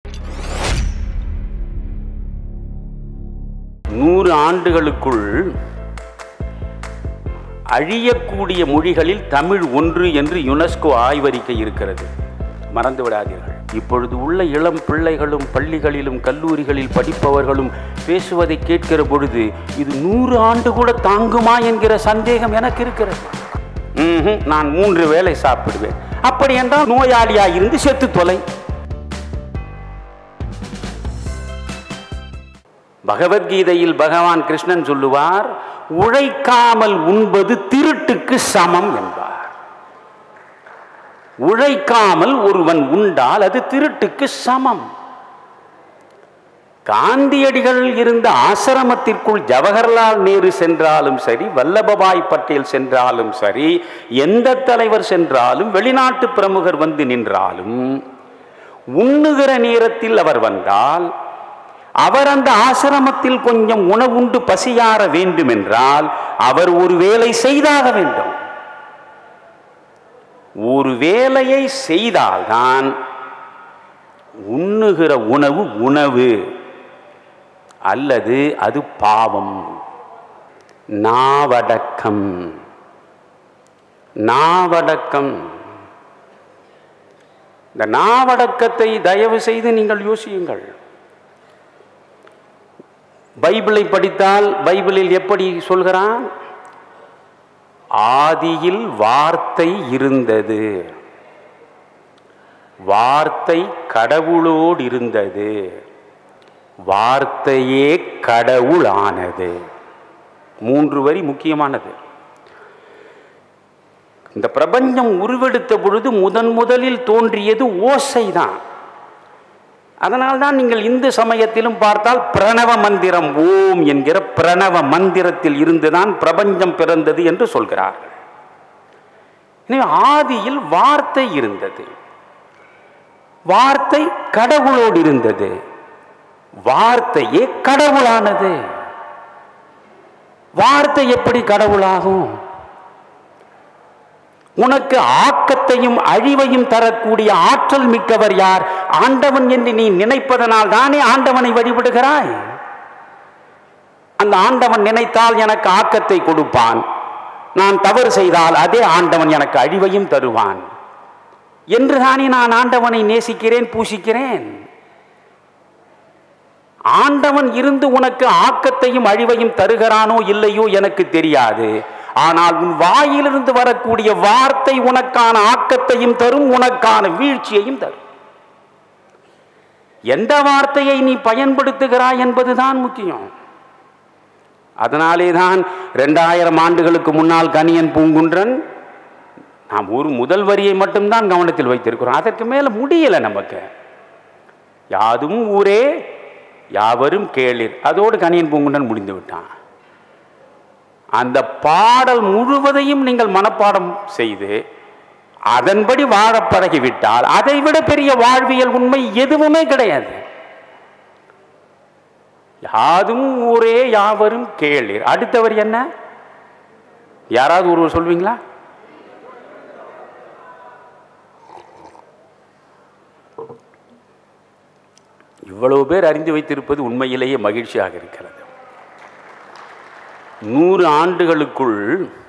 நூறு ஆண்டுகளுக்குள் அழியக்கூடிய மொழிகளில் தமிழ் ஒன்று என்று யுனெஸ்கோ ஆய்வறிக்கை இருக்கிறது மறந்து விடாதீர்கள் இப்பொழுது உள்ள இளம் பிள்ளைகளும் பள்ளிகளிலும் கல்லூரிகளில் படிப்பவர்களும் பேசுவதை கேட்கிற பொழுது இது நூறு ஆண்டு கூட தாங்குமா என்கிற சந்தேகம் எனக்கு இருக்கிறது ம்ஹும், நான் மூன்று வேளை சாப்பிடுவேன் அப்படி என்றால் நோயாளியா இருந்து செத்து தொலை பகவத்கீதையில் பகவான் கிருஷ்ணன் சொல்லுவார் உழைக்காமல் உண்பது திருட்டுக்கு சமம் என்பார் உழைக்காமல் ஒருவன் உண்டால் அது திருட்டுக்கு சமம் காந்தியடிகள் இருந்த ஆசிரமத்திற்குள் ஜவஹர்லால் நேரு சென்றாலும் சரி வல்லபபாய் பட்டேல் சென்றாலும் சரி எந்த தலைவர் சென்றாலும் வெளிநாட்டு பிரமுகர் வந்து நின்றாலும் உண்ணுகிற நேரத்தில் அவர் வந்தால் அவர் அந்த ஆசிரமத்தில் கொஞ்சம் உணவுண்டு பசியாற வேண்டுமென்றால் அவர் ஒரு வேலை செய்தாக வேண்டும் ஒரு வேலையை செய்தால்தான் உண்ணுகிற உணவு உணவு அல்லது அது பாவம் நாவடக்கம் நாவடக்கம் இந்த நாவடக்கத்தை தயவு செய்து நீங்கள் யோசியுங்கள் பைபிளை படித்தால் பைபிளில் எப்படி சொல்கிறான் ஆதியில் வார்த்தை இருந்தது வார்த்தை கடவுளோடு இருந்தது வார்த்தையே கடவுளானது மூன்று வரி முக்கியமானது இந்த பிரபஞ்சம் உருவெடுத்த பொழுது முதன் முதலில் தோன்றியது ஓசைதான் அதனால்தான் நீங்கள் இந்து சமயத்திலும் பார்த்தால் பிரணவ மந்திரம் ஓம் என்கிற பிரணவ மந்திரத்தில் இருந்துதான் பிரபஞ்சம் பிறந்தது என்று சொல்கிறார்கள் எனவே ஆதியில் வார்த்தை இருந்தது வார்த்தை கடவுளோடு இருந்தது வார்த்தையே கடவுளானது வார்த்தை எப்படி கடவுளாகும் உனக்கு ஆக்கத்தையும் அழிவையும் தரக்கூடிய ஆற்றல் மிக்கவர் யார் ஆண்டவன் என்று நீ நினைப்பதனால் தானே ஆண்டவனை வழிபடுகிறாய் அந்த ஆண்டவன் நினைத்தால் எனக்கு ஆக்கத்தை கொடுப்பான் நான் தவறு செய்தால் அதே ஆண்டவன் எனக்கு அழிவையும் தருவான் என்று தானே நான் ஆண்டவனை நேசிக்கிறேன் பூசிக்கிறேன் ஆண்டவன் இருந்து உனக்கு ஆக்கத்தையும் அழிவையும் தருகிறானோ இல்லையோ எனக்கு தெரியாது ஆனால் உன் வாயிலிருந்து வரக்கூடிய வார்த்தை உனக்கான ஆக்கத்தையும் தரும் உனக்கான வீழ்ச்சியையும் தரும் எந்த வார்த்தையை நீ பயன்படுத்துகிறாய் என்பதுதான் முக்கியம் அதனாலே தான் ரெண்டாயிரம் ஆண்டுகளுக்கு முன்னால் கனியன் பூங்குன்றன் நாம் ஒரு முதல் வரியை மட்டும்தான் கவனத்தில் வைத்திருக்கிறோம் அதற்கு மேலே முடியலை நமக்கு யாதும் ஊரே யாவரும் கேளிர் அதோடு கனியன் பூங்குன்றன் முடிந்து விட்டான் அந்த பாடல் முழுவதையும் நீங்கள் மனப்பாடம் செய்து அதன்படி வாழ பழகிவிட்டால் அதை விட பெரிய வாழ்வியல் உண்மை எதுவுமே கிடையாது யாதும் ஊரே யாவரும் கேளிர் அடுத்தவர் என்ன யாராவது ஒருவர் சொல்வீங்களா இவ்வளவு பேர் அறிந்து வைத்திருப்பது உண்மையிலேயே மகிழ்ச்சியாக இருக்கிறது நூறு ஆண்டுகளுக்குள்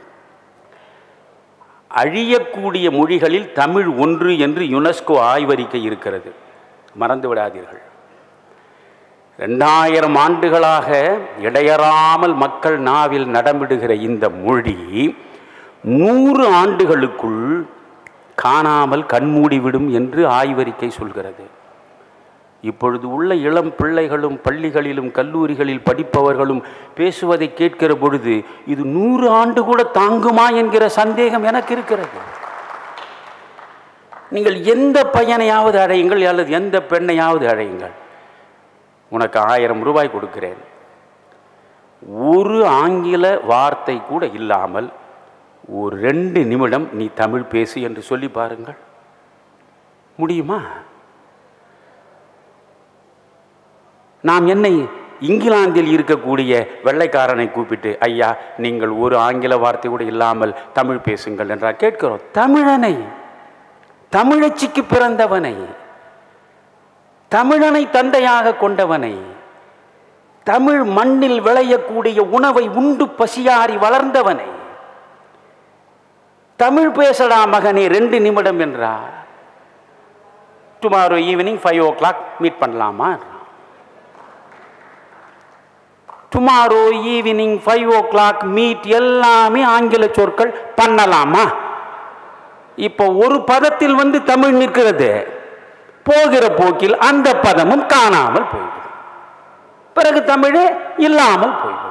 அழியக்கூடிய மொழிகளில் தமிழ் ஒன்று என்று யுனெஸ்கோ ஆய்வறிக்கை இருக்கிறது மறந்து விடாதீர்கள் ரெண்டாயிரம் ஆண்டுகளாக இடையறாமல் மக்கள் நாவில் நடமிடுகிற இந்த மொழி நூறு ஆண்டுகளுக்குள் காணாமல் கண்மூடிவிடும் என்று ஆய்வறிக்கை சொல்கிறது இப்பொழுது உள்ள இளம் பிள்ளைகளும் பள்ளிகளிலும் கல்லூரிகளில் படிப்பவர்களும் பேசுவதை கேட்கிற பொழுது இது நூறு ஆண்டு கூட தாங்குமா என்கிற சந்தேகம் எனக்கு இருக்கிறது நீங்கள் எந்த பையனையாவது அழையுங்கள் அல்லது எந்த பெண்ணையாவது அழையுங்கள் உனக்கு ஆயிரம் ரூபாய் கொடுக்கிறேன் ஒரு ஆங்கில வார்த்தை கூட இல்லாமல் ஒரு ரெண்டு நிமிடம் நீ தமிழ் பேசு என்று சொல்லி பாருங்கள் முடியுமா நாம் என்னை இங்கிலாந்தில் இருக்கக்கூடிய வெள்ளைக்காரனை கூப்பிட்டு ஐயா நீங்கள் ஒரு ஆங்கில வார்த்தை கூட இல்லாமல் தமிழ் பேசுங்கள் என்றால் கேட்கிறோம் தமிழனை தமிழச்சிக்கு பிறந்தவனை தமிழனை தந்தையாக கொண்டவனை தமிழ் மண்ணில் விளையக்கூடிய உணவை உண்டு பசியாறி வளர்ந்தவனை தமிழ் பேசடா மகனே ரெண்டு நிமிடம் என்றார் tomorrow evening five o'clock meet பண்ணலாமா tomorrow evening five o'clock meet எல்லாமே ஆங்கில சொற்கள் பண்ணலாமா இப்போ ஒரு பதத்தில் வந்து தமிழ் நிற்கிறது போகிற போக்கில் அந்த பதமும் காணாமல் போய்விடும் பிறகு தமிழே இல்லாமல் போய்விடும்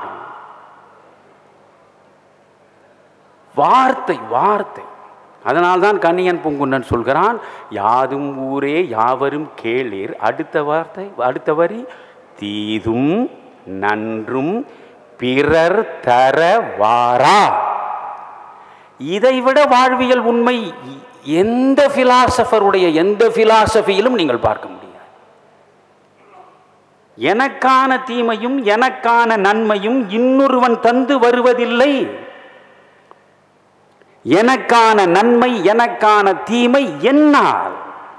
வார்த்தை வார்த்தை அதனால்தான் கண்ணியன் பூங்குன்னன் சொல்கிறான் யாதும் ஊரே யாவரும் கேளீர் அடுத்த வார்த்தை அடுத்த வரி தீதும் நன்றும் பிறர் தர வாரா இதைவிட வாழ்வியல் உண்மை எந்த பிலாசபருடைய எந்த பிலாசபியிலும் நீங்கள் பார்க்க முடியாது எனக்கான தீமையும் எனக்கான நன்மையும் இன்னொருவன் தந்து வருவதில்லை எனக்கான நன்மை எனக்கான தீமை என்னால்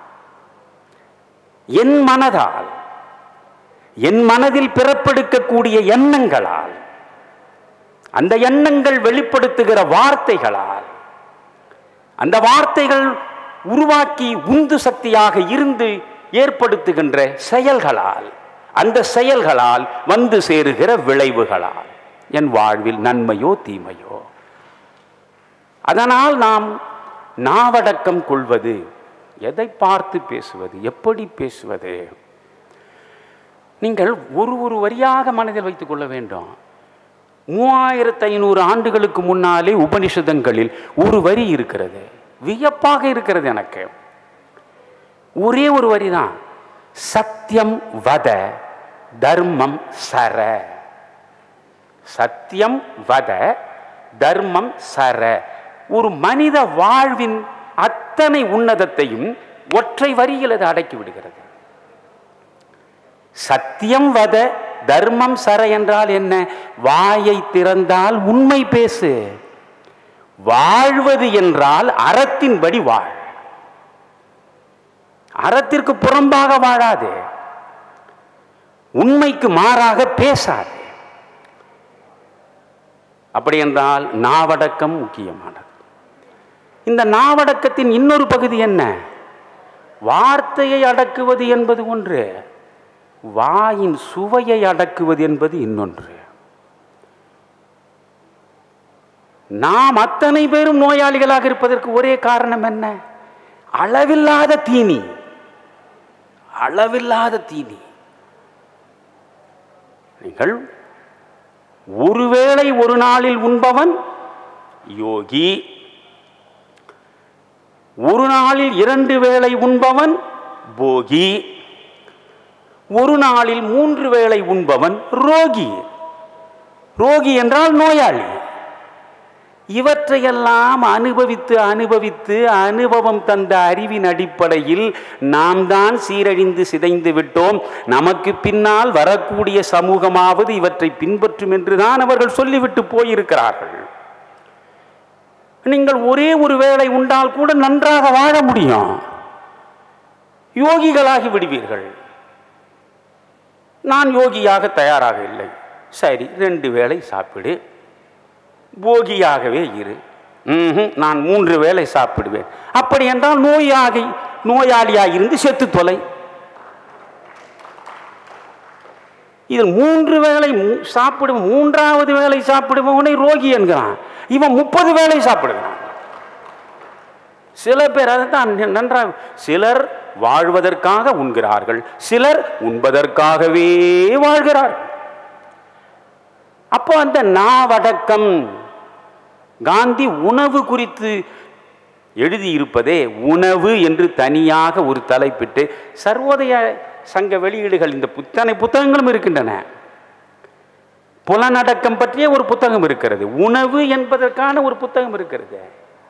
என் மனதால் என் மனதில் பிறப்பெடுக்கக்கூடிய எண்ணங்களால் அந்த எண்ணங்கள் வெளிப்படுத்துகிற வார்த்தைகளால் அந்த வார்த்தைகள் உருவாக்கி உந்து சக்தியாக இருந்து ஏற்படுத்துகின்ற செயல்களால் அந்த செயல்களால் வந்து சேருகிற விளைவுகளால் என் வாழ்வில் நன்மையோ தீமையோ அதனால் நாம் நாவடக்கம் கொள்வது எதை பார்த்து பேசுவது எப்படி பேசுவது நீங்கள் ஒரு ஒரு வரியாக மனதில் வைத்துக் கொள்ள வேண்டும் மூவாயிரத்து ஐநூறு ஆண்டுகளுக்கு முன்னாலே உபனிஷதங்களில் ஒரு வரி இருக்கிறது வியப்பாக இருக்கிறது எனக்கு ஒரே ஒரு வரி தான் சத்தியம் வத தர்மம் சர சத்தியம் வத தர்மம் சர ஒரு மனித வாழ்வின் அத்தனை உன்னதத்தையும் ஒற்றை வரியில் அது அடக்கி விடுகிறது சத்தியம் வத தர்மம் சர என்றால் என்ன வாயை திறந்தால் உண்மை பேசு வாழ்வது என்றால் அறத்தின்படி வாழ் அறத்திற்கு புறம்பாக வாழாது உண்மைக்கு மாறாக பேசாது அப்படி என்றால் நாவடக்கம் முக்கியமானது இந்த நாவடக்கத்தின் இன்னொரு பகுதி என்ன வார்த்தையை அடக்குவது என்பது ஒன்று வாயின் சுவையை அடக்குவது என்பது இன்னொன்று நாம் அத்தனை பேரும் நோயாளிகளாக இருப்பதற்கு ஒரே காரணம் என்ன அளவில்லாத தீனி அளவில்லாத தீனி நீங்கள் ஒருவேளை ஒரு நாளில் உண்பவன் யோகி ஒரு நாளில் இரண்டு வேளை உண்பவன் போகி ஒரு நாளில் மூன்று வேளை உண்பவன் ரோகி ரோகி என்றால் நோயாளி இவற்றையெல்லாம் அனுபவித்து அனுபவித்து அனுபவம் தந்த அறிவின் அடிப்படையில் நாம் தான் சீரழிந்து சிதைந்து விட்டோம் நமக்கு பின்னால் வரக்கூடிய சமூகமாவது இவற்றை பின்பற்றும் என்றுதான் அவர்கள் சொல்லிவிட்டு போயிருக்கிறார்கள் நீங்கள் ஒரே ஒரு வேளை உண்டால் கூட நன்றாக வாழ முடியும் யோகிகளாகி விடுவீர்கள் நான் யோகியாக தயாராக இல்லை சரி ரெண்டு வேளை சாப்பிடு போகியாகவே இரு ம்ஹும், நான் மூன்று வேளை சாப்பிடுவேன் அப்படி என்றால் நோயாகி நோயாளியாக இருந்து செத்து தொலை இதில் மூன்று வேளை மூ- சாப்பிடும் மூன்றாவது வேளை சாப்பிடுபவனை ரோகி என்கிறான் இவன் முப்பது வேளை சாப்பிடுகிறான் சில பேர் அதுதான் நன்றாக சிலர் வாழ்வதற்காக உண்கிறார்கள் சிலர் உண்பதற்காகவே வாழ்கிறார்கள் அப்போ அந்த நாவடக்கம் காந்தி உணவு குறித்து எழுதியிருப்பதே உணவு என்று தனியாக ஒரு தலைப்பிட்டு சர்வோதய சங்க வெளியீடுகள் இந்த புத்தனை புத்தகங்களும் இருக்கின்றன புலனடக்கம் பற்றிய ஒரு புத்தகம் இருக்கிறது உணவு என்பதற்கான ஒரு புத்தகம் இருக்கிறது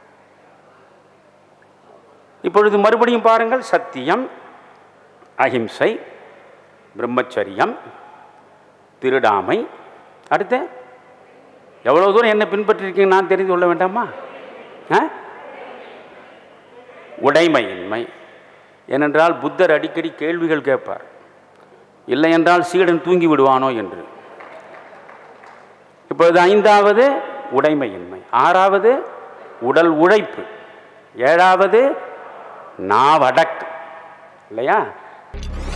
இப்பொழுது மறுபடியும் பாருங்கள் சத்தியம் அஹிம்சை பிரம்மச்சரியம் திருடாமை அடுத்து எவ்வளோ தூரம் என்ன பின்பற்றிருக்கீங்க நான் தெரிந்து கொள்ள வேண்டாமா ஆ? உடைமையின்மை ஏனென்றால் புத்தர் அடிக்கடி கேள்விகள் கேட்பார் இல்லை என்றால் சீடன் தூங்கி விடுவானோ என்று இப்பொழுது ஐந்தாவது உடைமையின்மை ஆறாவது உடல் உழைப்பு ஏழாவது நாவடக்கு இல்லையா